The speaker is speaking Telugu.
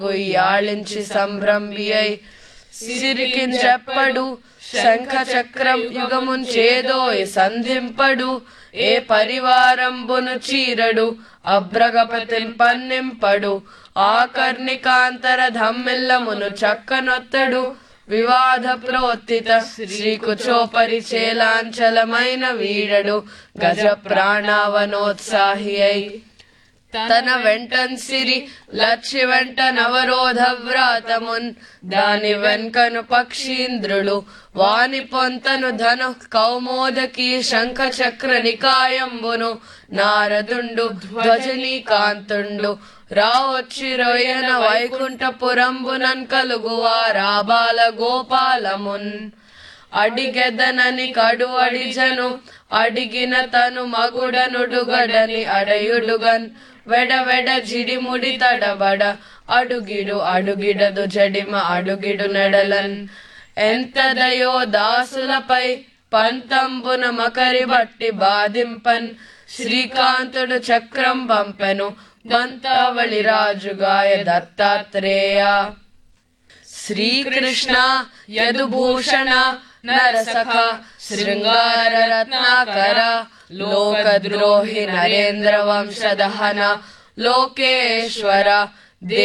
ఉయ్యాళించి సంభ్రమియై సిరికించెప్పడు శంఖ చక్రం యుగమున్ చేదోయ్ సంధింపడు ఏ పరివారంబును చీరడు అబ్రగపతిన్ పన్నింపడు ఆకర్ణికాంతర ధమ్మిల్లమును చక్కనొత్తడు వివాద ప్రోత్తిత శ్రీకుచోపరి చేలాంచలమైన వీడడు గజ ప్రాణావనోత్సాహి అయి తన వెంటన్ సిరి లక్ష్య వెంట నవరోధ వ్రాతమున్ దాని వెంకను పక్షీంద్రుడు వాని పొంతను ధను కౌమోదకి శంఖ చక్ర నికాయంబును నారదుండు ధ్వజనీ కాంతుండు రావొచ్చి రొయ్యన వైకుంఠపురంబునన్ కలుగువా రాబాల గోపాలమున్ అడిగెదనని కడు అడిజను అడిగిన తను మగుడనుడుగడని అడయుడుగన్ వెడ వెడ జిడిముడి తడబడ అడుగిడు అడుగిడదు జడిమ అడుగిడు నెడలన్ ఎంతదయో దాసులపై పంతంబున మకరి బట్టి బాధింపన్ శ్రీకాంతుడు చక్రం పంపెను దంతావళి రాజుగాయ దత్తాత్రేయ శ్రీకృష్ణ యదుభూషణ నరసఖ శృంగార రత్నాకర లోకద్రోహి నరేంద్ర వంశదహన లోకేశ్వర